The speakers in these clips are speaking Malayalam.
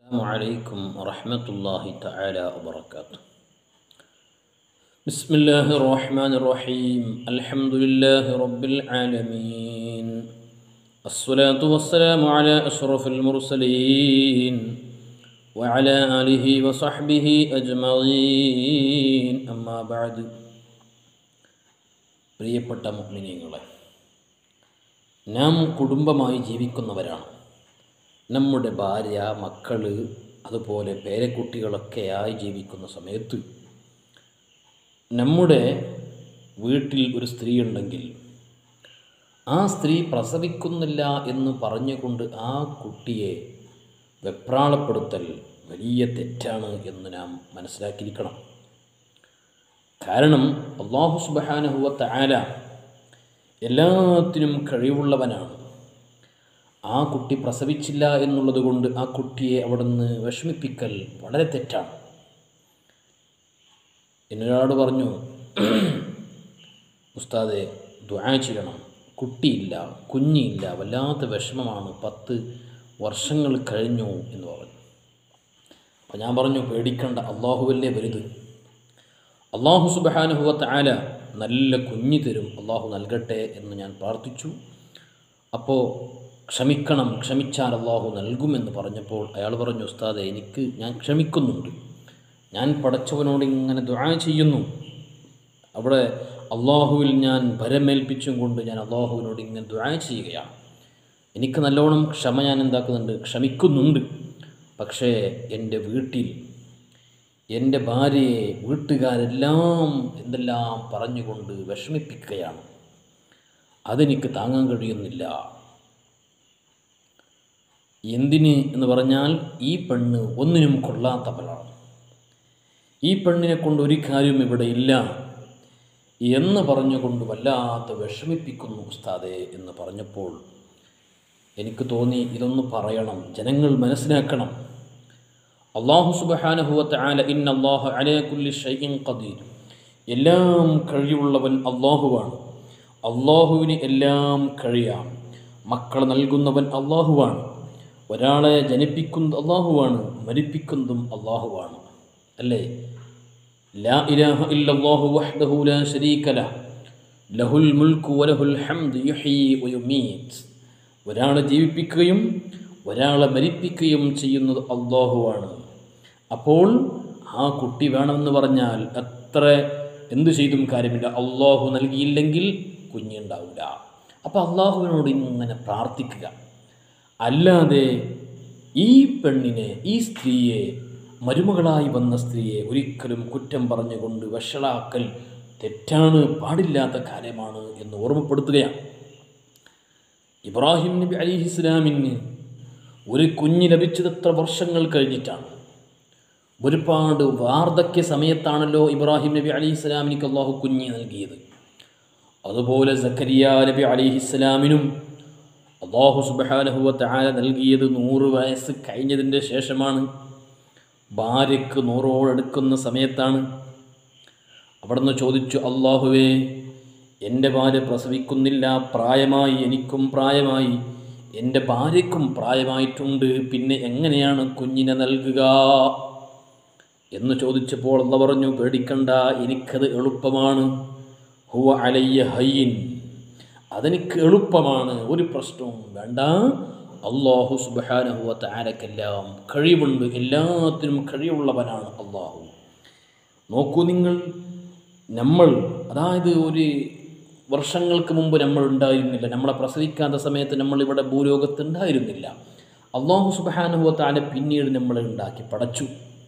السلام عليكم ورحمة الله تعالى وبركاته بسم الله الرحمن الرحيم الحمد لله رب العالمين الصلاة والسلام على أشرف المرسلين وعلى آله وصحبه أجمعين أما بعد പ്രിയപ്പെട്ട മുഗ്മിനീങ്ങളെ നാം കുടുംബമായി ജീവിക്കുന്നവരാണ് നമ്മുടെ ഭാര്യ മക്കൾ അതുപോലെ പേരക്കുട്ടികളൊക്കെയായി ജീവിക്കുന്ന സമയത്ത് നമ്മുടെ വീട്ടിൽ ഒരു സ്ത്രീ ഉണ്ടെങ്കിൽ ആ സ്ത്രീ പ്രസവിക്കുന്നില്ല എന്ന് പറഞ്ഞുകൊണ്ട് ആ കുട്ടിയെ വെപ്രാളപ്പെടുത്തൽ വലിയ തെറ്റാണ് എന്ന് നാം മനസ്സിലാക്കിയിരിക്കണം കാരണം അള്ളാഹു സുബഹാനുഹുവത്ത ആല എല്ലാത്തിനും കഴിവുള്ളവനാണ് ആ കുട്ടി പ്രസവിച്ചില്ല എന്നുള്ളത് കൊണ്ട് ആ കുട്ടിയെ അവിടുന്ന് വിഷമിപ്പിക്കൽ വളരെ തെറ്റാണ് എന്നൊരാൾ പറഞ്ഞു ഉസ്താദെ ദ്വാ ചെയ്യണം കുട്ടിയില്ല കുഞ്ഞില്ല വല്ലാത്ത വിഷമമാണ് പത്ത് വർഷങ്ങൾ കഴിഞ്ഞു എന്ന് പറഞ്ഞു അപ്പം ഞാൻ പറഞ്ഞു പേടിക്കണ്ട അള്ളാഹുവല്ലേ വലുത് അള്ളാഹു സുബഹാനുഹുവത്ത് ആല നല്ല കുഞ്ഞി തരും അള്ളാഹു നൽകട്ടെ എന്ന് ഞാൻ പ്രാർത്ഥിച്ചു അപ്പോൾ ക്ഷമിക്കണം ക്ഷമിച്ചാൽ അള്ളാഹു നൽകുമെന്ന് പറഞ്ഞപ്പോൾ അയാൾ പറഞ്ഞു ഉസ്താദെ എനിക്ക് ഞാൻ ക്ഷമിക്കുന്നുണ്ട് ഞാൻ പടച്ചവനോട് ഇങ്ങനെ ദുആ ചെയ്യുന്നു അവിടെ അള്ളാഹുവിൽ ഞാൻ ഭരമേൽപ്പിച്ചും കൊണ്ട് ഞാൻ അള്ളാഹുവിനോട് ഇങ്ങനെ ദുആ ചെയ്യുകയാണ് എനിക്ക് നല്ലോണം ക്ഷമ ഞാൻ എന്താക്കുന്നുണ്ട് ക്ഷമിക്കുന്നുണ്ട് പക്ഷേ എൻ്റെ വീട്ടിൽ എൻ്റെ ഭാര്യയെ വീട്ടുകാരെല്ലാം എന്തെല്ലാം പറഞ്ഞുകൊണ്ട് വിഷമിപ്പിക്കുകയാണ് അതെനിക്ക് താങ്ങാൻ കഴിയുന്നില്ല എന്തിന് എന്ന് പറഞ്ഞാൽ ഈ പെണ്ണ് ഒന്നിനും കൊള്ളാത്തവളാണ് ഈ പെണ്ണിനെ കൊണ്ട് ഒരു കാര്യം ഇവിടെ ഇല്ല എന്ന് പറഞ്ഞുകൊണ്ട് വല്ലാത്ത വിഷമിപ്പിക്കുന്നു ഉസ്താദെ എന്ന് പറഞ്ഞപ്പോൾ എനിക്ക് തോന്നി ഇതൊന്ന് പറയണം ജനങ്ങൾ മനസ്സിലാക്കണം അള്ളാഹു സുബഹാനഹുവത്ത് ആല ഇൻ അള്ളാഹു അലയക്കുല്ലി ഷൈൻ ഖദീർ എല്ലാം കഴിവുള്ളവൻ അള്ളാഹുവാണ് അള്ളാഹുവിന് എല്ലാം കഴിയാം മക്കൾ നൽകുന്നവൻ അള്ളാഹുവാണ് ഒരാളെ ജനിപ്പിക്കുന്നത് അള്ളാഹുവാണ് മരിപ്പിക്കുന്നതും അള്ളാഹുവാണ് അല്ലേ ലാ ഇലാഹ ഇല്ലല്ലാഹു വഹ്ദഹു ലാ ശരീക ലഹ് ലഹുൽ മുൽക്കു വലഹുൽ ഹംദ് യുഹ്യി വയുമീത് ഒരാളെ ജീവിപ്പിക്കുകയും ഒരാളെ മരിപ്പിക്കുകയും ചെയ്യുന്നത് അള്ളാഹുവാണ് അപ്പോൾ ആ കുട്ടി വേണമെന്ന് പറഞ്ഞാൽ എത്ര എന്തു ചെയ്തും കാര്യമില്ല അള്ളാഹു നൽകിയില്ലെങ്കിൽ കുഞ്ഞുണ്ടാവില്ല അപ്പോൾ അള്ളാഹുവിനോട് ഇങ്ങനെ പ്രാർത്ഥിക്കുക അല്ലാതെ ഈ പെണ്ണിനെ ഈ സ്ത്രീയെ മരുമകളായി വന്ന സ്ത്രീയെ ഒരിക്കലും കുറ്റം പറഞ്ഞുകൊണ്ട് വഷളാക്കൽ തെറ്റാണ് പാടില്ലാത്ത കാര്യമാണ് എന്ന് ഓർമ്മപ്പെടുത്തുകയാണ് ഇബ്രാഹിം നബി അലി ഇസ്ലാമിന് ഒരു കുഞ്ഞ് ലഭിച്ചത് എത്ര വർഷങ്ങൾ കഴിഞ്ഞിട്ടാണ് ഒരുപാട് വാർദ്ധക്യ സമയത്താണല്ലോ ഇബ്രാഹിം നബി അലി ഇസ്ലാമിനിക്ക് അള്ളാഹു കുഞ്ഞ് നൽകിയത് അതുപോലെ സക്കരിയ നബി അലി ഇസ്ലാമിനും അള്ളാഹു സുബാനഹുവത്ത് ആല നൽകിയത് നൂറ് വയസ്സ് കഴിഞ്ഞതിൻ്റെ ശേഷമാണ് ഭാര്യയ്ക്ക് നൂറോടെടുക്കുന്ന സമയത്താണ് അവിടുന്ന് ചോദിച്ചു അള്ളാഹുവേ എൻ്റെ ഭാര്യ പ്രസവിക്കുന്നില്ല പ്രായമായി എനിക്കും പ്രായമായി എൻ്റെ ഭാര്യയ്ക്കും പ്രായമായിട്ടുണ്ട് പിന്നെ എങ്ങനെയാണ് കുഞ്ഞിനെ നൽകുക എന്ന് ചോദിച്ചപ്പോൾ അള്ള പറഞ്ഞു പേടിക്കണ്ട എനിക്കത് എളുപ്പമാണ് ഹുവ അലയ്യ ഹയ്യിൻ അതെനിക്ക് എളുപ്പമാണ് ഒരു പ്രശ്നവും വേണ്ട അള്ളാഹു സുബാനഹുവ താരക്കെല്ലാം കഴിവുണ്ട് എല്ലാത്തിനും കഴിവുള്ളവനാണ് അള്ളാഹു നോക്കൂ നിങ്ങൾ നമ്മൾ അതായത് ഒരു വർഷങ്ങൾക്ക് മുമ്പ് നമ്മൾ ഉണ്ടായിരുന്നില്ല നമ്മളെ പ്രസവിക്കാത്ത സമയത്ത് നമ്മളിവിടെ ഭൂലോകത്ത് ഉണ്ടായിരുന്നില്ല അള്ളാഹു സുബാനുഹുവ താല പിന്നീട് നമ്മളെ ഉണ്ടാക്കി പടച്ചു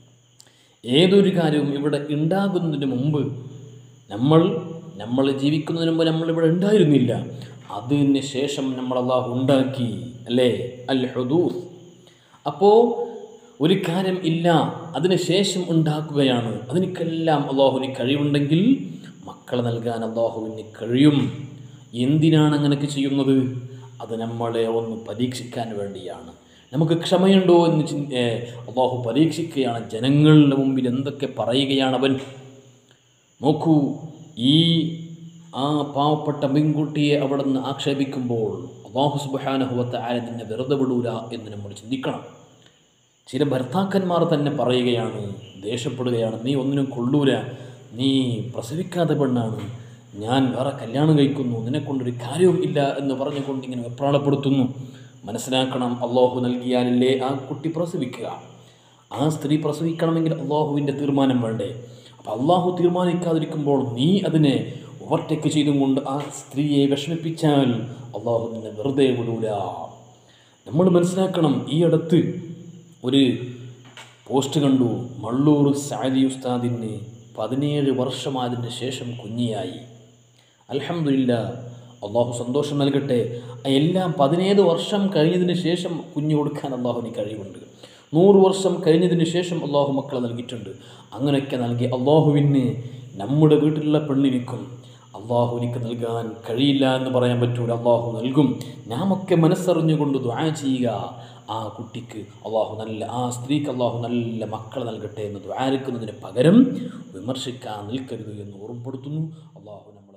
ഏതൊരു കാര്യവും ഇവിടെ ഉണ്ടാകുന്നതിന് മുമ്പ് നമ്മൾ നമ്മൾ ജീവിക്കുന്നതിന് മുമ്പ് നമ്മളിവിടെ ഉണ്ടായിരുന്നില്ല അതിന് ശേഷം നമ്മൾ അള്ളാഹു ഉണ്ടാക്കി അല്ലേ അൽ ഹുദൂസ് അപ്പോൾ ഒരു കാര്യം ഇല്ല അതിന് ശേഷം ഉണ്ടാക്കുകയാണ് അതിനൊക്കെല്ലാം അള്ളാഹുവിന് കഴിവുണ്ടെങ്കിൽ മക്കളെ നൽകാൻ അള്ളാഹുവിന് കഴിയും എന്തിനാണ് അങ്ങനെയൊക്കെ ചെയ്യുന്നത് അത് നമ്മളെ ഒന്ന് പരീക്ഷിക്കാൻ വേണ്ടിയാണ് നമുക്ക് ക്ഷമയുണ്ടോ എന്ന് ചിന് അള്ളാഹു പരീക്ഷിക്കുകയാണ് ജനങ്ങളുടെ മുമ്പിൽ എന്തൊക്കെ പറയുകയാണ് അവൻ നോക്കൂ ഈ ആ പാവപ്പെട്ട പെൺകുട്ടിയെ അവിടെ നിന്ന് ആക്ഷേപിക്കുമ്പോൾ അള്ളാഹു സുബാനഹുവത്ത് ആരെ നിന്നെ വെറുതെ വിടൂല എന്ന് നമ്മൾ ചിന്തിക്കണം ചില ഭർത്താക്കന്മാർ തന്നെ പറയുകയാണ് ദേഷ്യപ്പെടുകയാണ് നീ ഒന്നിനും കൊള്ളൂല നീ പ്രസവിക്കാതെ പെണ്ണാണ് ഞാൻ വേറെ കല്യാണം കഴിക്കുന്നു നിന്നെക്കൊണ്ടൊരു കാര്യവും ഇല്ല എന്ന് പറഞ്ഞുകൊണ്ട് ഇങ്ങനെ വെപ്രാളപ്പെടുത്തുന്നു മനസ്സിലാക്കണം അള്ളാഹു നൽകിയാലല്ലേ ആ കുട്ടി പ്രസവിക്കുക ആ സ്ത്രീ പ്രസവിക്കണമെങ്കിൽ അള്ളാഹുവിൻ്റെ തീരുമാനം വേണ്ടേ അപ്പോൾ അള്ളാഹു തീരുമാനിക്കാതിരിക്കുമ്പോൾ നീ അതിനെ ഓവർടേക്ക് ചെയ്തുകൊണ്ട് ആ സ്ത്രീയെ വിഷമിപ്പിച്ചാൽ അള്ളാഹു നിന്നെ വെറുതെ വിടൂല നമ്മൾ മനസ്സിലാക്കണം ഈ അടുത്ത് ഒരു പോസ്റ്റ് കണ്ടു മള്ളൂർ സാദി ഉസ്താദിന് പതിനേഴ് വർഷമായതിന് ശേഷം കുഞ്ഞിയായി അലഹമില്ല അള്ളാഹു സന്തോഷം നൽകട്ടെ എല്ലാം പതിനേഴ് വർഷം കഴിഞ്ഞതിന് ശേഷം കുഞ്ഞു കൊടുക്കാൻ അള്ളാഹുവിന് കഴിവുണ്ട് നൂറ് വർഷം കഴിഞ്ഞതിന് ശേഷം അള്ളാഹു മക്കളെ നൽകിയിട്ടുണ്ട് അങ്ങനെയൊക്കെ നൽകി അള്ളാഹുവിന് നമ്മുടെ വീട്ടിലുള്ള പെണ്ണിനിക്കും അള്ളാഹുവിനിക്ക് നൽകാൻ കഴിയില്ല എന്ന് പറയാൻ പറ്റൂല അള്ളാഹു നൽകും നാമൊക്കെ മനസ്സറിഞ്ഞുകൊണ്ട് ദ്വാ ചെയ്യുക ആ കുട്ടിക്ക് അള്ളാഹു നല്ല ആ സ്ത്രീക്ക് അള്ളാഹു നല്ല മക്കളെ നൽകട്ടെ എന്ന് ദ്വാരക്കുന്നതിന് പകരം വിമർശിക്കാൻ നിൽക്കരുത് എന്ന് ഓർമ്മപ്പെടുത്തുന്നു അള്ളാഹു നമ്മൾ